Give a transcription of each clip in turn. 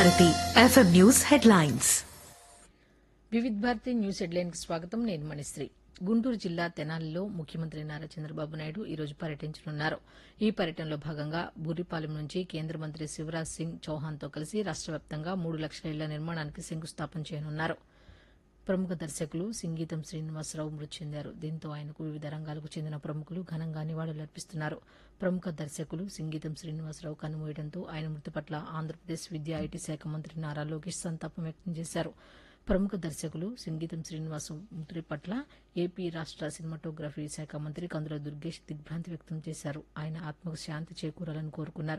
Bharati FM news headlines Vividh Bharati news హెడ్లైన్కి స్వాగతం నేను మణిశ్రీ గుంటూరు జిల్లా తెనాలిలో ముఖ్యమంత్రి నారా చంద్రబాబు నాయుడు ఈ రోజు పర్యటించనున్నారు ఈ పర్యటనలో భాగంగా బూరిపాలెం నుంచి కేంద్ర మంత్రి శివరాజ్ సింగ్ చౌహాన్తో కలిసి రాష్ట వ్యాప్తంగా మూడు లక్షల ఇళ్ల నిర్మాణానికి శంకుస్థాపన చేయనున్నారు ప్రముఖ దర్శకులు సింగీతం శ్రీనివాసరావు మృతి చెందారు దీంతో ఆయనకు వివిధ రంగాలకు చెందిన ప్రముఖులు ఘనంగా నివాళులర్పిస్తున్నారు ప్రముఖ దర్శకులు సింగీతం శ్రీనివాసరావు కనుమూయడంతో ఆయన మృతి పట్ల ఆంధ్రప్రదేశ్ విద్యా ఐటీ శాఖ మంత్రి నారా లోకేష్ సంతాపం వ్యక్తం చేశారు ప్రముఖ దర్శకులు సంగీతం శ్రీనివాసు మృతి పట్ల ఏపీ రాష్ట సినిమాటోగ్రఫీ శాఖ మంత్రి కందుల దుర్గేష్ దిగ్భ్రాంతి వ్యక్తం చేశారు ఆయన ఆత్మకు శాంతి చేకూరాలని కోరుకున్నారు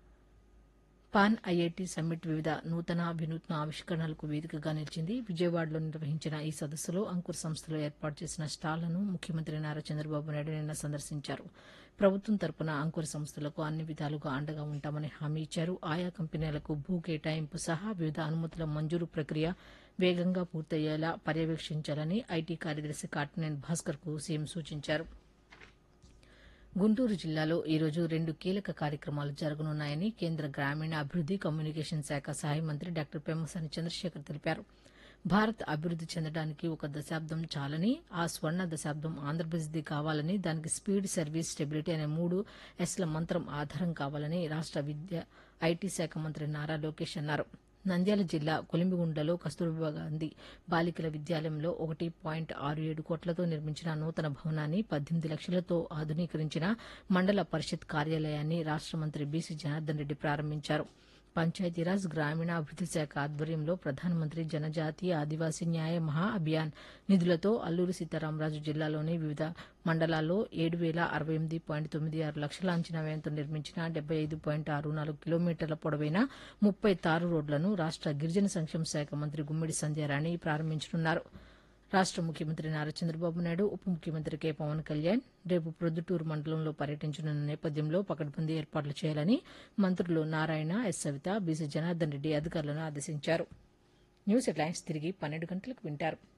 పాన్ ఐఐటి సమ్మిట్ వివిధ నూతన వినూత్న ఆవిష్కరణలకు వేదికగా నిలిచింది విజయవాడలో నిర్వహించిన ఈ సదస్సులో అంకుర్ సంస్థలో ఏర్పాటు చేసిన స్టాళ్లను ముఖ్యమంత్రి నారా చంద్రబాబు నాయుడు నిన్న సందర్శించారు ప్రభుత్వం తరపున అంకుర్ సంస్థలకు అన్ని విధాలుగా అండగా ఉంటామని హామీ ఇచ్చారు ఆయా కంపెనీలకు భూ కేటాయింపు సహా వివిధ అనుమతుల మంజూరు ప్రక్రియ వేగంగా పూర్తయ్యేలా పర్యవేక్షించాలని ఐటీ కార్యదర్శి కాటినేని భాస్కర్ కు సీఎం సూచించారు గుంటూరు జిల్లాలో ఈరోజు రెండు కీలక కార్యక్రమాలు జరగనున్నాయని కేంద్ర గ్రామీణ అభివృద్ది కమ్యూనికేషన్ శాఖ సహాయ మంత్రి డాక్టర్ పెమ్మసాని చంద్రశేఖర్ తెలిపారు భారత్ అభివృద్ది చెందడానికి ఒక దశాబ్దం చాలని ఆ స్వర్ణ దశాబ్దం ఆంధ్రప్రదేశ్ది కావాలని దానికి స్పీడ్ సర్వీస్ స్టెబిలిటీ అనే మూడు ఎస్ల మంత్రం ఆధారం కావాలని రాష్ట విద్య ఐటీ శాఖ మంత్రి నారా లోకేష్ అన్నారు నంద్యాల జిల్లా కొలిమిగుండలో కస్తూర్బా గాంధీ బాలికల విద్యాలయంలో ఒకటి పాయింట్ ఆరు ఏడు కోట్లతో నిర్మించిన నూతన భవనాన్ని పద్దెనిమిది లక్షలతో ఆధునీకరించిన మండల పరిషత్ కార్యాలయాన్ని రాష్ట మంత్రి బీసీ జనార్దన్ రెడ్డి ప్రారంభించారు పంచాయతీరాజ్ గ్రామీణాభివృద్ది శాఖ ఆధ్వర్యంలో ప్రధానమంత్రి జనజాతీయ ఆదివాసీ న్యాయ మహా అభియాన్ నిధులతో అల్లూరి సీతారామరాజు జిల్లాలోని వివిధ మండలాల్లో ఏడు వేల అరవై ఎనిమిది పాయింట్ తొమ్మిది ఆరు లక్షల అంచనా వ్యయంతో నిర్మించిన డెబ్బై ఐదు పాయింట్ ఆరు నాలుగు కిలోమీటర్ల పొడవైన ముప్పై తారు రోడ్లను రాష్ట గిరిజన సంక్షేమ శాఖ మంత్రి గుమ్మిడి సంధ్యారాణి ప్రారంభించనున్నారు రాష్ట ముఖ్యమంత్రి నారా చంద్రబాబు నాయుడు ఉప ముఖ్యమంత్రి కె పవన్ కళ్యాణ్ రేపు ప్రొద్దుటూరు మండలంలో పర్యటించనున్న నేపథ్యంలో పకడ్బందీ ఏర్పాట్లు చేయాలని మంత్రులు నారాయణ ఎస్ సవిత బీసీ జనార్దన్ రెడ్డి అధికారులను ఆదేశించారు న్యూస్ హెడ్లైన్స్ తిరిగి పన్నెండు గంటలకు వింటారు